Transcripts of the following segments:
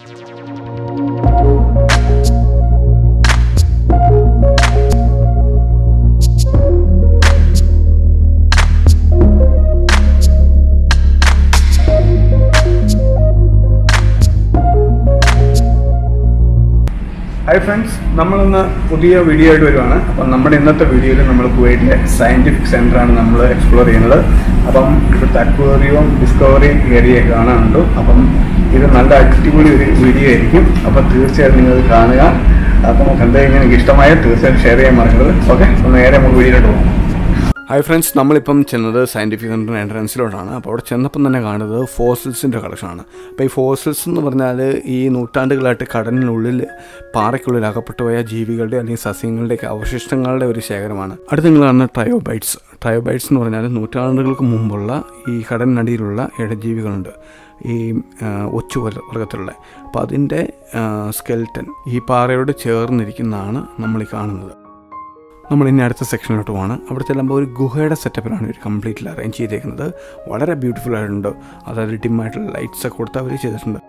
hi friends നമ്മളിന്ന് പുതിയ video ആയിട്ട് വരുവാണ് അപ്പം നമ്മുടെ ഇന്നത്തെ വീഡിയോയിൽ നമ്മൾ കുവൈറ്റിലെ സയൻറ്റിഫിക് സെൻ്ററാണ് നമ്മൾ എക്സ്പ്ലോർ ചെയ്യുന്നത് അപ്പം ഇവിടുത്തെ അക്വേറിയവും ഡിസ്കവറിയും ഏരിയ കാണാനുണ്ട് അപ്പം ഇത് നല്ല അടിപൊളി ഒരു വീഡിയോ ആയിരിക്കും അപ്പം തീർച്ചയായിട്ടും നിങ്ങൾ കാണുക അപ്പം കണ്ടു കഴിഞ്ഞാൽ നിങ്ങൾക്ക് ഇഷ്ടമായ തീർച്ചയായിട്ടും ഷെയർ ചെയ്യാൻ മറക്കരുത് ഓക്കെ അപ്പം നേരെ നമുക്ക് വീഡിയോയിലോട്ട് പോകാം ഹായ് ഫ്രണ്ട്സ് നമ്മളിപ്പം ചെന്നത് സയൻറ്റിഫിക് സെൻറ്റർ എൻട്രൻസിലോട്ടാണ് അപ്പോൾ അവിടെ ചെന്നപ്പം തന്നെ കാണുന്നത് ഫോസിൽസിൻ്റെ കളക്ഷനാണ് അപ്പോൾ ഈ ഫോസിൽസ് എന്ന് പറഞ്ഞാൽ ഈ നൂറ്റാണ്ടുകളായിട്ട് കടലിനുള്ളിൽ പാറയ്ക്കുള്ളിൽ അകപ്പെട്ടു പോയ ജീവികളുടെ അല്ലെങ്കിൽ സസ്യങ്ങളുടെയൊക്കെ അവശിഷ്ടങ്ങളുടെ ഒരു ശേഖരമാണ് അടുത്ത് നിങ്ങൾ കാണുന്ന ട്രയോബൈറ്റ്സ് ട്രയോബൈറ്റ്സ് എന്ന് പറഞ്ഞാൽ നൂറ്റാണ്ടുകൾക്ക് മുമ്പുള്ള ഈ കടലിനടിയിലുള്ള ഇടജീവികളുണ്ട് ഈ ആ, ഒച്ചു വർഗ- വർഗത്തിലുള്ള അപ്പോൾ അതിൻ്റെ സ്കെൽറ്റൻ ഈ പാറയോട് ചേർന്നിരിക്കുന്നതാണ് നമ്മൾ ഈ കാണുന്നത് നമ്മൾ ഇനി അടുത്ത സെക്ഷനിലോട്ട് പോവാണ് അവിടെ ചെല്ലുമ്പോൾ ഒരു ഗുഹയുടെ സെറ്റപ്പിലാണ് ഇവർ കംപ്ലീറ്റ്ലി അറേഞ്ച് ചെയ്തേക്കുന്നത് വളരെ ബ്യൂട്ടിഫുൾ ആയിട്ടുണ്ട് അതായത് ഡിമ്മായിട്ടുള്ള ലൈറ്റ്സ് ഒക്കെ കൊടുത്ത് അവർ ചെയ്തിട്ടുണ്ട്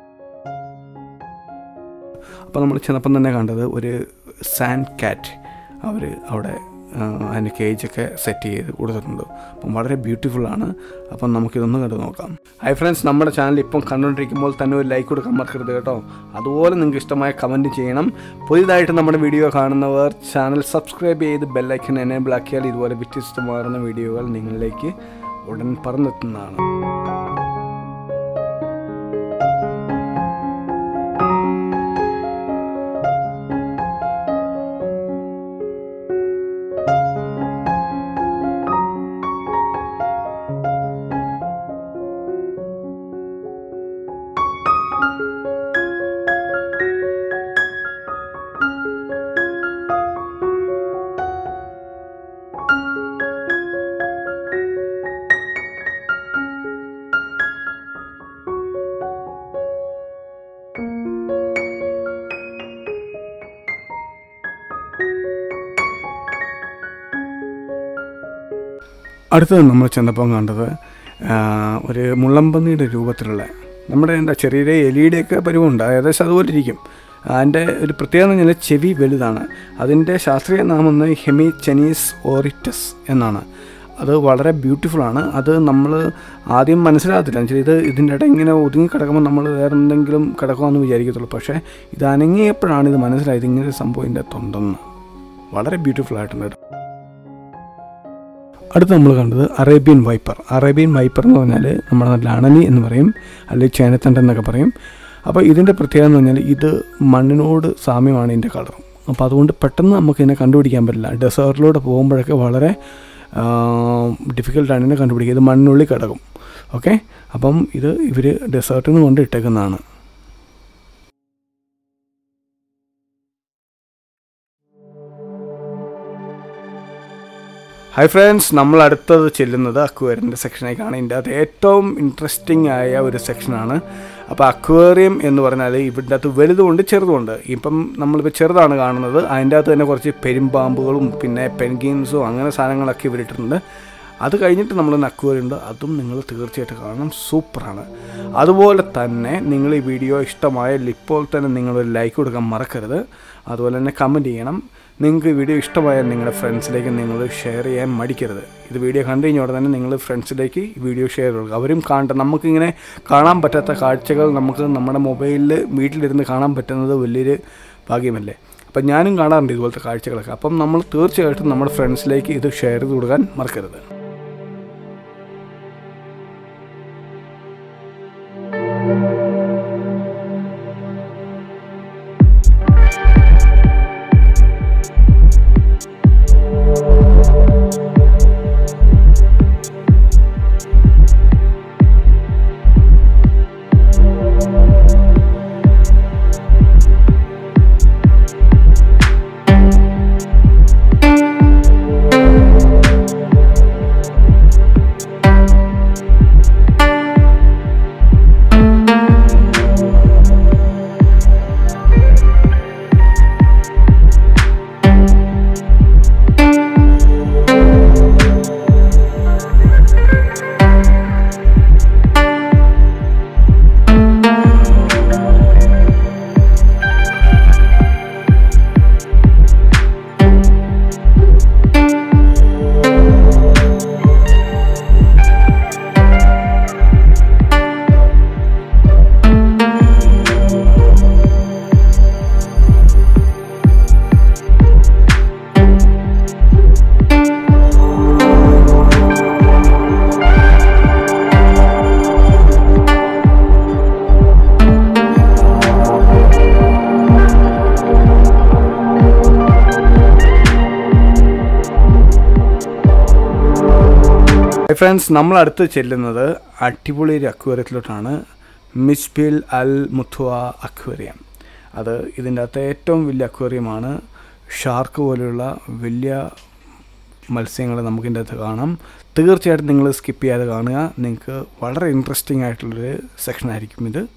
അപ്പോൾ നമ്മൾ ചെന്നപ്പം തന്നെ കണ്ടത് ഒരു സാൻഡ് കാറ്റ് അവർ അവിടെ ആ, അതിൻ്റെ കേജൊക്കെ സെറ്റ് ചെയ്ത് കൊടുത്തിട്ടുണ്ട് അപ്പം വളരെ ബ്യൂട്ടിഫുള്ളാണ് അപ്പം നമുക്കിതൊന്ന് കണ്ടു നോക്കാം ഹൈ ഫ്രണ്ട്സ് നമ്മുടെ ചാനൽ ഇപ്പം കണ്ടുകൊണ്ടിരിക്കുമ്പോൾ തന്നെ ഒരു ലൈക്ക് കൊടുക്കാൻ മറക്കരുത് കേട്ടോ അതുപോലെ നിങ്ങൾക്ക് ഇഷ്ടമായ കമൻറ്റ് ചെയ്യണം പുതിയതായിട്ട് നമ്മുടെ വീഡിയോ കാണുന്നവർ ചാനൽ സബ്സ്ക്രൈബ് ചെയ്ത് ബെല്ലൈക്കൻ എനേബിൾ ആക്കിയാൽ ഇതുപോലെ വ്യത്യസ്തമാർന്ന വീഡിയോകൾ നിങ്ങളിലേക്ക് ഉടൻ പറന്നെത്തുന്നതാണ് അടുത്തത് നമ്മൾ ചെന്നപ്പം കണ്ടത് ആ, ഒരു മുള്ളമ്പന്നിയുടെ രൂപത്തിലുള്ള നമ്മുടെ എന്താ ചെറിയ ചെറിയ എലിയുടെയൊക്കെ പരിവുണ്ട് ഏകദേശം അതുപോലെ ഇരിക്കും അതിൻ്റെ ഒരു പ്രത്യേകത എന്ന് പറഞ്ഞാൽ ചെവി വലുതാണ് അതിൻ്റെ ശാസ്ത്രീയ നാമം എന്ന് ഹെമി ചെനീസ് ഓറിറ്റസ് എന്നാണ് അത് വളരെ ബ്യൂട്ടിഫുൾ ആണ് അത് നമ്മൾ ആദ്യം മനസ്സിലാകത്തില്ല എന്നുവെച്ചാൽ ഇത് ഇതിൻ്റെ ഇടയിൽ ഇങ്ങനെ ഒതുങ്ങി കിടക്കുമ്പോൾ നമ്മൾ വേറെ എന്തെങ്കിലും കിടക്കുമെന്ന് വിചാരിക്കത്തുള്ളൂ പക്ഷേ ഇത് അനങ്ങിയപ്പോഴാണ് ഇത് മനസ്സിലായത് ഇങ്ങനെ ഒരു സംഭവം ഇതിൻ്റെ തൊണ്ടെന്ന് വളരെ ബ്യൂട്ടിഫുൾ ആയിട്ടുണ്ട് കേട്ടോ അടുത്ത് നമ്മൾ കണ്ടത് അറേബ്യൻ വൈപ്പർ അറേബ്യൻ വൈപ്പർ എന്ന് പറഞ്ഞാൽ നമ്മുടെ നാട്ടിൽ അണലി എന്ന് പറയും അല്ലെങ്കിൽ ചേനത്തണ്ട് എന്നൊക്കെ പറയും അപ്പോൾ ഇതിൻ്റെ പ്രത്യേകത എന്ന് പറഞ്ഞാൽ ഇത് മണ്ണിനോട് സാമ്യമാണ് ഇതിൻ്റെ കളർ അപ്പോൾ അതുകൊണ്ട് പെട്ടെന്ന് നമുക്ക് ഇതിനെ കണ്ടുപിടിക്കാൻ പറ്റില്ല ഡെസേർട്ടിലൂടെ പോകുമ്പോഴൊക്കെ വളരെ ഡിഫിക്കൽട്ടാണ് ഇതിനെ കണ്ടുപിടിക്കുക ഇത് മണ്ണിനുള്ളിൽ കിടക്കും ഓക്കെ അപ്പം ഇത് ഇവർ ഡെസേർട്ടിൽ നിന്ന് കൊണ്ട് ഇട്ടേക്കുന്നതാണ് ഹായ് ഫ്രണ്ട്സ് നമ്മൾ അടുത്തത് ചെല്ലുന്നത് അക്വേറിയൻ്റെ സെക്ഷനേക്കാണ് ഇതിൻ്റെ അത് ഏറ്റവും ഇൻട്രസ്റ്റിംഗ് ആയ ഒരു സെക്ഷനാണ് അപ്പോൾ അക്വേറിയം എന്ന് പറഞ്ഞാൽ ഇവിൻ്റെ അകത്ത് വലുതുമുണ്ട് ചെറുതുമുണ്ട് ഇപ്പം നമ്മളിപ്പോൾ ചെറുതാണ് കാണുന്നത് അതിൻ്റെ അകത്ത് തന്നെ കുറച്ച് പെരുമ്പാമ്പുകളും പിന്നെ പെൻഗിൻസും അങ്ങനെ സാധനങ്ങളൊക്കെ ഇവരിട്ടിട്ടുണ്ട് അത് കഴിഞ്ഞിട്ട് നമ്മൾ അക്വേറിയം ഉണ്ട് അതും നിങ്ങൾ തീർച്ചയായിട്ടും കാണണം സൂപ്പറാണ് അതുപോലെ തന്നെ നിങ്ങൾ ഈ വീഡിയോ ഇഷ്ടമായ ഇപ്പോൾ തന്നെ നിങ്ങളൊരു ലൈക്ക് കൊടുക്കാൻ മറക്കരുത് അതുപോലെ തന്നെ കമൻറ്റ് ചെയ്യണം നിങ്ങൾക്ക് ഈ വീഡിയോ ഇഷ്ടമായാൽ നിങ്ങളുടെ ഫ്രണ്ട്സിലേക്ക് നിങ്ങൾ ഷെയർ ചെയ്യാൻ മടിക്കരുത് ഇത് വീഡിയോ കണ്ടു കഴിഞ്ഞ ഉടനെ തന്നെ നിങ്ങൾ ഫ്രണ്ട്സിലേക്ക് ഈ വീഡിയോ ഷെയർ കൊടുക്കുക അവരും കാണട്ടെ നമുക്കിങ്ങനെ കാണാൻ പറ്റാത്ത കാഴ്ചകൾ നമുക്ക് നമ്മുടെ മൊബൈലിൽ വീട്ടിലിരുന്ന് കാണാൻ പറ്റുന്നത് വലിയൊരു ഭാഗ്യമല്ലേ അപ്പം ഞാനും കാണാറുണ്ട് ഇതുപോലത്തെ കാഴ്ചകളൊക്കെ അപ്പം നമ്മൾ തീർച്ചയായിട്ടും നമ്മുടെ ഫ്രണ്ട്സിലേക്ക് ഇത് ഷെയർ ചെയ്ത് കൊടുക്കാൻ മറക്കരുത് ഫ്രണ്ട്സ് നമ്മൾ അടുത്ത് ചെല്ലുന്നത് അടിപൊളി ഒരു അക്വേറിയത്തിലോട്ടാണ് മിസ്ബിൽ അൽ മുത്തുവ അക്വേറിയം അത് ഇതിൻ്റെ അകത്തെ ഏറ്റവും വലിയ അക്വേറിയമാണ് ഷാർക്ക് പോലെയുള്ള വലിയ മത്സ്യങ്ങൾ നമുക്കിൻ്റെ അകത്ത് കാണാം തീർച്ചയായിട്ടും നിങ്ങൾ സ്കിപ്പ് ചെയ്യാതെ കാണുക നിങ്ങൾക്ക് വളരെ ഇൻട്രസ്റ്റിംഗ് ആയിട്ടുള്ളൊരു സെക്ഷൻ ആയിരിക്കും ഇത്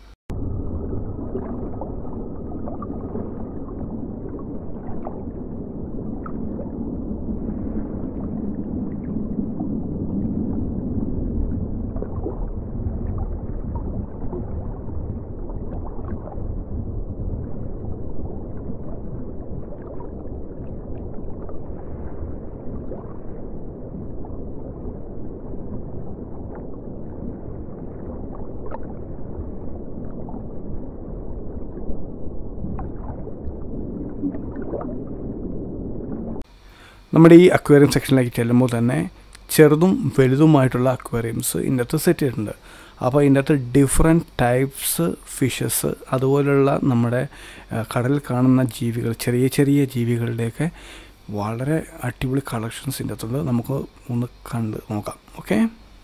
നമ്മുടെ ഈ അക്വേറിയം സെക്ഷനിലേക്ക് ചെല്ലുമ്പോൾ തന്നെ ചെറുതും വലുതുമായിട്ടുള്ള അക്വേറിയംസ് ഇതിൻ്റെ അകത്ത് സെറ്റ് ചെയ്തിട്ടുണ്ട് അപ്പോൾ ഇതിൻ്റെ അകത്ത് ഡിഫറെൻറ്റ് ടൈപ്സ് ഫിഷസ് അതുപോലുള്ള നമ്മുടെ ആ, കടലിൽ കാണുന്ന ജീവികൾ ചെറിയ ചെറിയ ജീവികളുടെയൊക്കെ വളരെ അടിപൊളി കളക്ഷൻസ് ഇതിൻ്റെ അകത്തുണ്ട് നമുക്ക് ഒന്ന് കണ്ട് നോക്കാം ഓക്കെ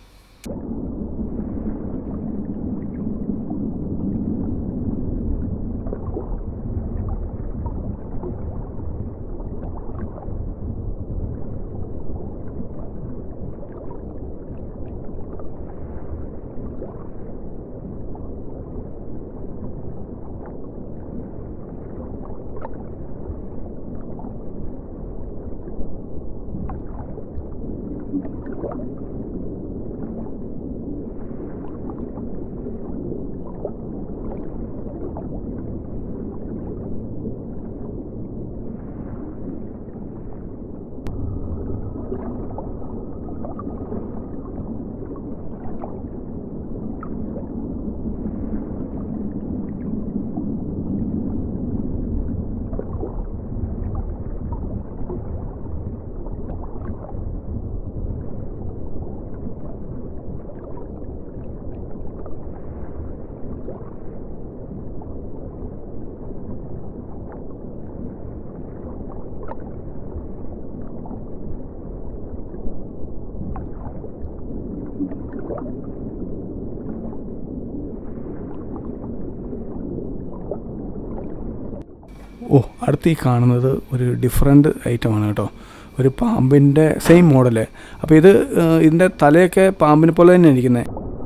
ഓ അടുത്ത് ഈ കാണുന്നത് ഒരു ഡിഫറെൻറ്റ് ഐറ്റമാണ് കേട്ടോ ഒരു പാമ്പിൻ്റെ സെയിം മോഡല് അപ്പോൾ ഇത് ഏഹ്, ഇതിൻ്റെ തലയൊക്കെ പാമ്പിനെ പോലെ തന്നെ ഇരിക്കുന്നത്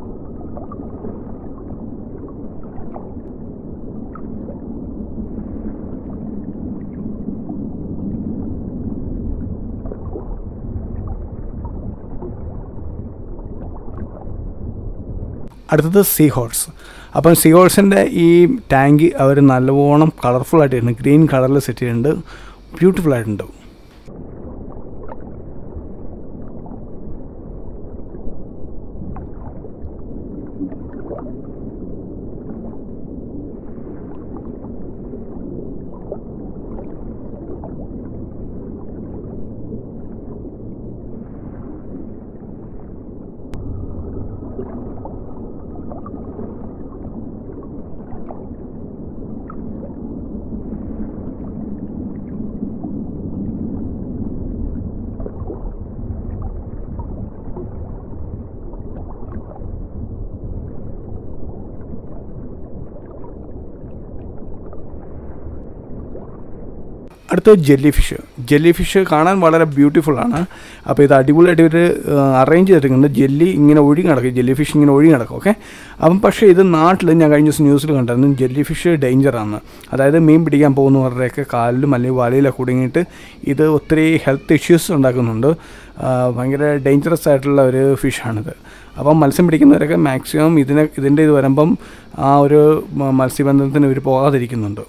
അടുത്തത് സീ ഹോഴ്സ് അപ്പം സീ ഹോഴ്സിൻ്റെ ഈ ടാങ്ക് അവർ നല്ലവണ്ണം കളർഫുൾ ആയിട്ടുണ്ട് ഗ്രീൻ കളറിൽ സെറ്റ് ചെയ്തിട്ടുണ്ട് ബ്യൂട്ടിഫുൾ ആയിട്ടുണ്ട് അടുത്തത് ജെല്ലി ഫിഷ് ജെല്ലി ഫിഷ് കാണാൻ വളരെ ബ്യൂട്ടിഫുൾ ആണ് അപ്പോൾ ഇത് അടിപൊളിയായിട്ട് ഇവർ അറേഞ്ച് ചെയ്തിട്ടുണ്ട് ജെല്ലി ഇങ്ങനെ ഒഴുകി നടക്കും ജെല്ലി ഫിഷ് ഇങ്ങനെ ഒഴുകി നടക്കും ഓക്കെ അപ്പം പക്ഷേ ഇത് നാട്ടിൽ ഞാൻ കഴിഞ്ഞ ദിവസം ന്യൂസിൽ കണ്ടായിരുന്നു ജെല്ലി ഫിഷ് ഡേഞ്ചറാണ് അതായത് മീൻ പിടിക്കാൻ പോകുന്നവരുടെയൊക്കെ കാലിലും അല്ലെങ്കിൽ വലയിലൊക്കെ കുടുങ്ങിയിട്ട് ഇത് ഒത്തിരി ഹെൽത്ത് ഇഷ്യൂസ് ഉണ്ടാക്കുന്നുണ്ട് ആ, ഭയങ്കര ഡേഞ്ചറസ് ആയിട്ടുള്ള ഒരു ഫിഷാണിത് അപ്പം മത്സ്യം പിടിക്കുന്നവരൊക്കെ മാക്സിമം ഇതിനെ ഇതിൻ്റെ ഇത് വരുമ്പം ആ ഒരു മ- മത്സ്യബന്ധനത്തിന് ഇവർ പോകാതിരിക്കുന്നുണ്ട്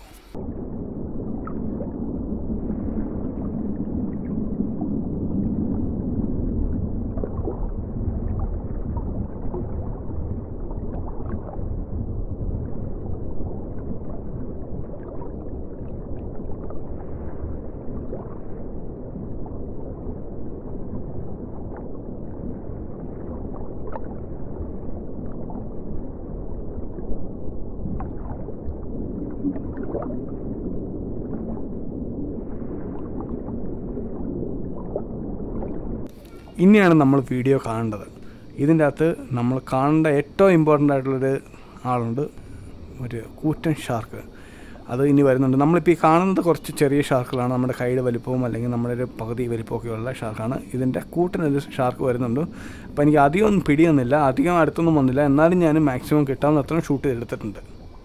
ഇനിയാണ് നമ്മൾ വീഡിയോ കാണേണ്ടത് ഇതിൻ്റെ അകത്ത് നമ്മൾ കാണേണ്ട ഏറ്റവും ഇമ്പോർട്ടൻ്റ് ആയിട്ടുള്ളൊരു ആളുണ്ട് ഒരു കൂറ്റൻ ഷാർക്ക് അത് ഇനി വരുന്നുണ്ട് നമ്മളിപ്പോൾ ഈ കാണുന്നത് കുറച്ച് ചെറിയ ഷാർക്കുകളാണ് നമ്മുടെ കൈയുടെ വലിപ്പവും അല്ലെങ്കിൽ നമ്മുടെ ഒരു പകുതി വലിപ്പമൊക്കെയുള്ള ഷാർക്കാണ് ഇതിൻ്റെ കൂട്ടിനൊരു ഷാർക്ക് വരുന്നുണ്ട് അപ്പോൾ എനിക്ക് അധികം ഒന്നും പിടിയൊന്നുമില്ല അധികം അടുത്തൊന്നും വന്നില്ല എന്നാലും ഞാൻ മാക്സിമം കിട്ടാവുന്ന അത്രയും ഷൂട്ട് ചെയ്തെടുത്തിട്ടുണ്ട്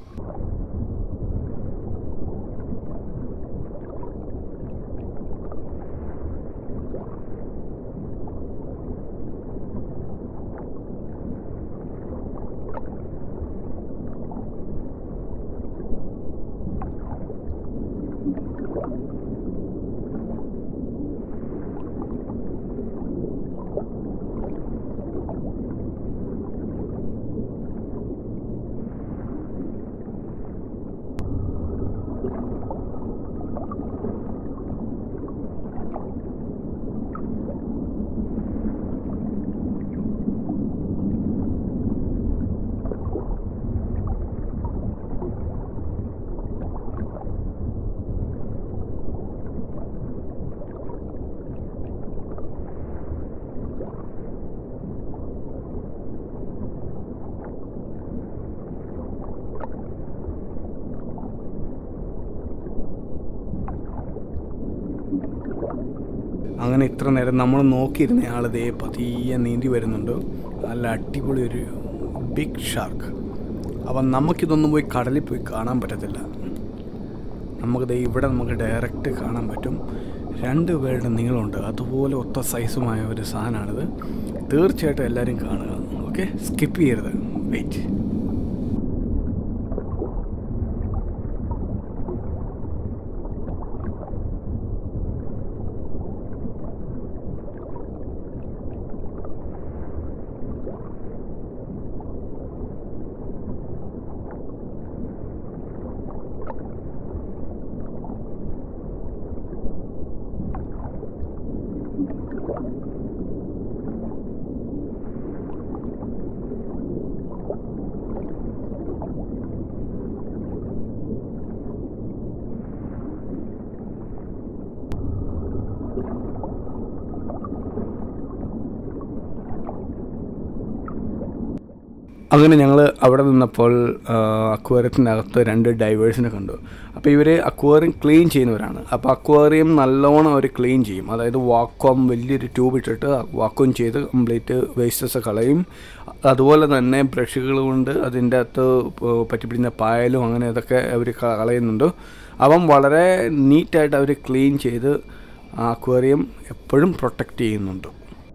അങ്ങനെ ഇത്ര നേരം നമ്മൾ നോക്കിയിരുന്ന ആൾ ദേ പതിയെ നീന്തി വരുന്നുണ്ട് നല്ല അടിപൊളി ഒരു ബിഗ് ഷാർക്ക് അപ്പം നമുക്കിതൊന്നും പോയി കടലിൽ പോയി കാണാൻ പറ്റത്തില്ല നമുക്ക് ദേ ഇവിടെ നമുക്ക് ഡയറക്റ്റ് കാണാൻ പറ്റും രണ്ട് പേരുടെ നീളമുണ്ട് അതുപോലെ ഒത്ത സൈസുമായ ഒരു സാധനമാണിത് തീർച്ചയായിട്ടും എല്ലാവരും കാണുക ഓക്കെ സ്കിപ്പ് ചെയ്യരുത് വെയിറ്റ് അങ്ങനെ ഞങ്ങൾ അവിടെ നിന്നപ്പോൾ അക്വേറിയത്തിൻ്റെ അകത്ത് രണ്ട് ഡൈവേഴ്സിനെ കണ്ടു അപ്പോൾ ഇവർ അക്വേറിയം ക്ലീൻ ചെയ്യുന്നവരാണ് അപ്പോൾ അക്വേറിയം നല്ലോണം അവർ ക്ലീൻ ചെയ്യും അതായത് വാക്വം വലിയൊരു ട്യൂബ് ഇട്ടിട്ട് വാക്വം ചെയ്ത് കംപ്ലീറ്റ് വേസ്റ്റസ് കളയും അതുപോലെ തന്നെ ബ്രഷുകൾ കൊണ്ട് അതിൻ്റെ അകത്ത് പറ്റിപ്പിടിക്കുന്ന പായലും അങ്ങനെ ഇതൊക്കെ അവർ കളയുന്നുണ്ട് അവൻ വളരെ നീറ്റായിട്ട് അവർ ക്ലീൻ ചെയ്ത് ആ അക്വേറിയം എപ്പോഴും പ്രൊട്ടക്റ്റ് ചെയ്യുന്നുണ്ട്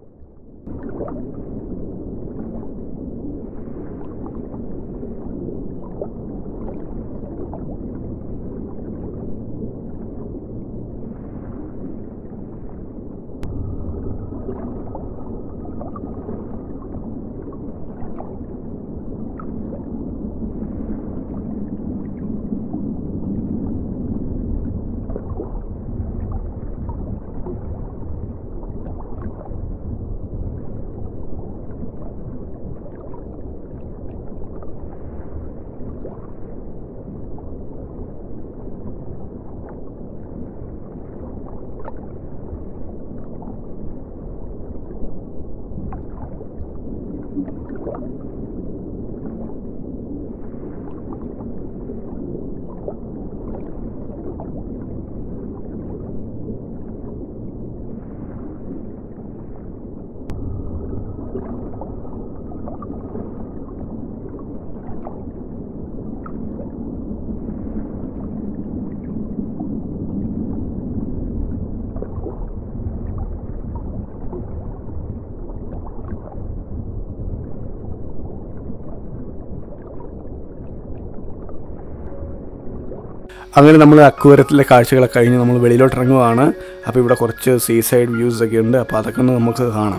അങ്ങനെ നമ്മൾ അക്വേറിയത്തിലെ കാഴ്ചകളൊക്കെ കഴിഞ്ഞ് നമ്മൾ വെളിയിലോട്ട് ഇറങ്ങുവാണ് അപ്പോൾ ഇവിടെ കുറച്ച് സീ സൈഡ് വ്യൂസ് ഒക്കെ ഉണ്ട് അപ്പോൾ അതൊക്കെ ഒന്ന് നമുക്ക് കാണാം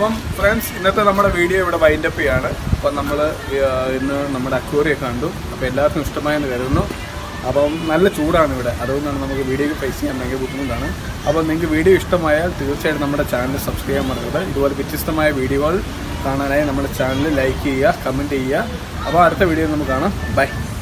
അപ്പം ഫ്രണ്ട്സ് ഇന്നത്തെ നമ്മുടെ വീഡിയോ ഇവിടെ വൈൻഡപ്പ് ചെയ്യാണ് അപ്പം നമ്മൾ ഇന്ന് നമ്മുടെ അക്വേറിയൊക്കെ കണ്ടു അപ്പോൾ എല്ലാവർക്കും ഇഷ്ടമായെന്ന് കരുതുന്നു അപ്പം നല്ല ചൂടാണ് ഇവിടെ അതുകൊണ്ടാണ് നമുക്ക് വീഡിയോ ഫേസ് ചെയ്യാൻ ഭയങ്കര ബുദ്ധിമുട്ടാണ് അപ്പോൾ നിങ്ങൾക്ക് വീഡിയോ ഇഷ്ടമായാൽ തീർച്ചയായിട്ടും നമ്മുടെ ചാനൽ സബ്സ്ക്രൈബ് ചെയ്യാൻ മറക്കരുത് ഇതുപോലെ വ്യത്യസ്തമായ വീഡിയോകൾ കാണാനായി നമ്മുടെ ചാനൽ ലൈക്ക് ചെയ്യുക കമൻറ്റ് ചെയ്യുക അപ്പോൾ അടുത്ത വീഡിയോ നമുക്ക് കാണാം ബൈ